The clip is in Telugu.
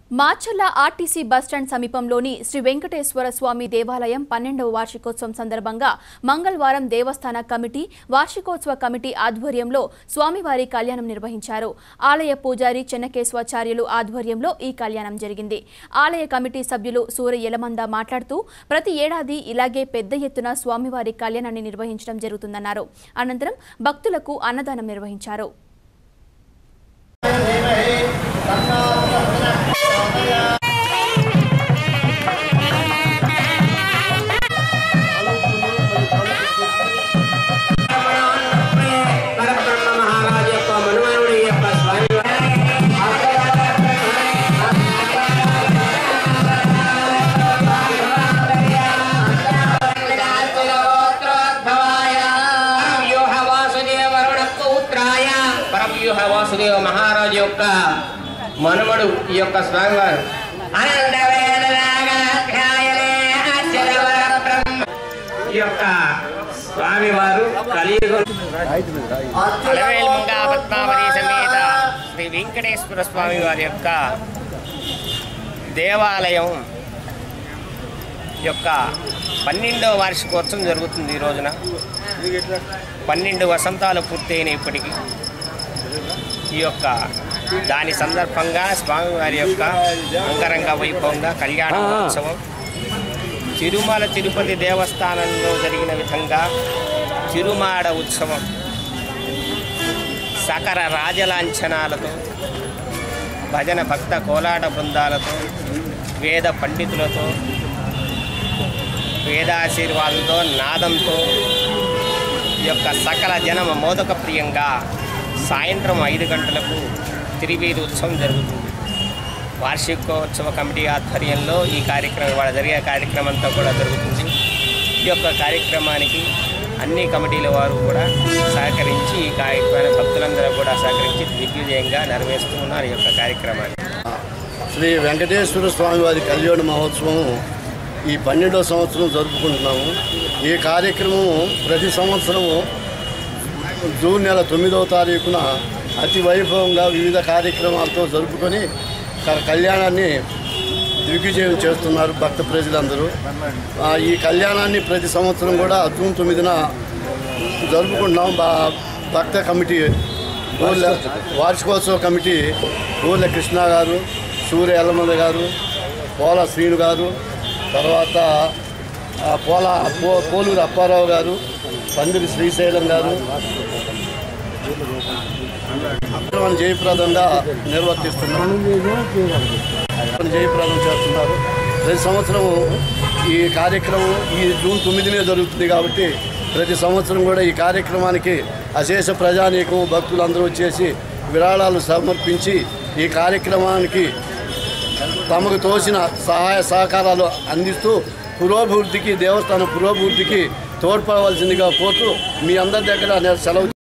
మాచర్ల ఆర్టీసీ బస్టాండ్ సమీపంలోని శ్రీ వెంకటేశ్వర స్వామి దేవాలయం పన్నెండవ వార్షికోత్సవం సందర్భంగా మంగళవారం దేవస్థాన కమిటీ వార్షికోత్సవ కమిటీ ఆధ్వర్యంలో స్వామివారి కళ్యాణం నిర్వహించారు ఆలయ పూజారి చెన్నకేశ్వాచార్యులు ఆధ్వర్యంలో ఈ కళ్యాణం జరిగింది ఆలయ కమిటీ సభ్యులు సూర్య యలమంద మాట్లాడుతూ ప్రతి ఏడాది ఇలాగే పెద్ద ఎత్తున స్వామివారి కళ్యాణాన్ని నిర్వహించడం జరుగుతుందన్నారు అనంతరం భక్తులకు అన్నదానం నిర్వహించారు పరబ్రహ్మ మహారాజు యొక్క మనుమనుడి యొక్క స్వామి పరవ్యూహ వాసుదేవ వరుణ పౌత్రాయ పరవ్యూహ వాసుదేవ మహారాజు యొక్క మనుమడు ఈ యొక్క స్వామివారు ఈ యొక్క స్వామివారు కలియుగం అలవేల్మంగా పద్మావతి సమేత శ్రీ వెంకటేశ్వర స్వామి వారి యొక్క దేవాలయం యొక్క పన్నెండవ వార్షికోత్సవం జరుగుతుంది ఈ రోజున పన్నెండు వసంతాలు పూర్తయిన ఇప్పటికీ ఈ యొక్క దాని సందర్భంగా స్వామివారి యొక్క అంగరంగ వైభవంగా కళ్యాణ మహోత్సవం తిరుమల తిరుపతి దేవస్థానంలో జరిగిన విధంగా తిరుమాడ ఉత్సవం సకర రాజలాంఛనాలతో భజన భక్త కోలాట బృందాలతో వేద పండితులతో వేదాశీర్వాదంతో నాదంతో ఈ యొక్క సకల జనమ మోదక ప్రియంగా సాయంత్రం ఐదు గంటలకు తిరివేది ఉత్సవం జరుగుతుంది వార్షికోత్సవ కమిటీ ఆధ్వర్యంలో ఈ కార్యక్రమం ఇవాళ జరిగే కార్యక్రమం అంతా కూడా జరుగుతుంది ఈ యొక్క కార్యక్రమానికి అన్ని కమిటీల వారు కూడా సహకరించి ఈ కార్యక్రమాన్ని భక్తులందరూ కూడా సహకరించి దిగ్విజయంగా నెరవేరుస్తూ ఉన్నారు ఈ యొక్క కార్యక్రమాన్ని శ్రీ వెంకటేశ్వర స్వామి వారి కళ్యాణ మహోత్సవం ఈ పన్నెండవ సంవత్సరం జరుపుకుంటున్నాము ఈ కార్యక్రమం ప్రతి సంవత్సరము జూన్ నెల తొమ్మిదవ తారీఖున అతి వైభవంగా వివిధ కార్యక్రమాలతో జరుపుకొని క- కళ్యాణాన్ని దిగ్విజయం చేస్తున్నారు భక్త ప్రజలందరూ ఆ, ఈ కళ్యాణాన్ని ప్రతి సంవత్సరం కూడా జూన్ తొమ్మిదిన జరుపుకుంటున్నాం బా- భక్త కమిటీ ఊళ్ళ వార్షికోత్సవ కమిటీ ఊళ్ళ కృష్ణ గారు సూర్య ఎల్లమంద గారు పోల శ్రీను గారు తర్వాత ఆ, పోల పో పోలూరు అప్పారావు గారు పందిరి శ్రీశైలం గారు కార్యక్రమాన్ని జయప్రదంగా నిర్వర్తిస్తున్నారు జయప్రదం చేస్తున్నారు ప్రతి సంవత్సరం ఈ కార్యక్రమం ఈ జూన్ తొమ్మిదినే జరుగుతుంది కాబట్టి ప్రతి సంవత్సరం కూడా ఈ కార్యక్రమానికి అశేష ప్రజానీకం భక్తులందరూ వచ్చేసి విరాళాలు సమర్పించి ఈ కార్యక్రమానికి తమకు తోచిన సహాయ సహకారాలు అందిస్తూ పురోభివృద్ధికి దేవస్థానం పురోభివృద్ధికి తోడ్పడవలసిందిగా కోరుతూ మీ అందరి దగ్గర నేను సెలవు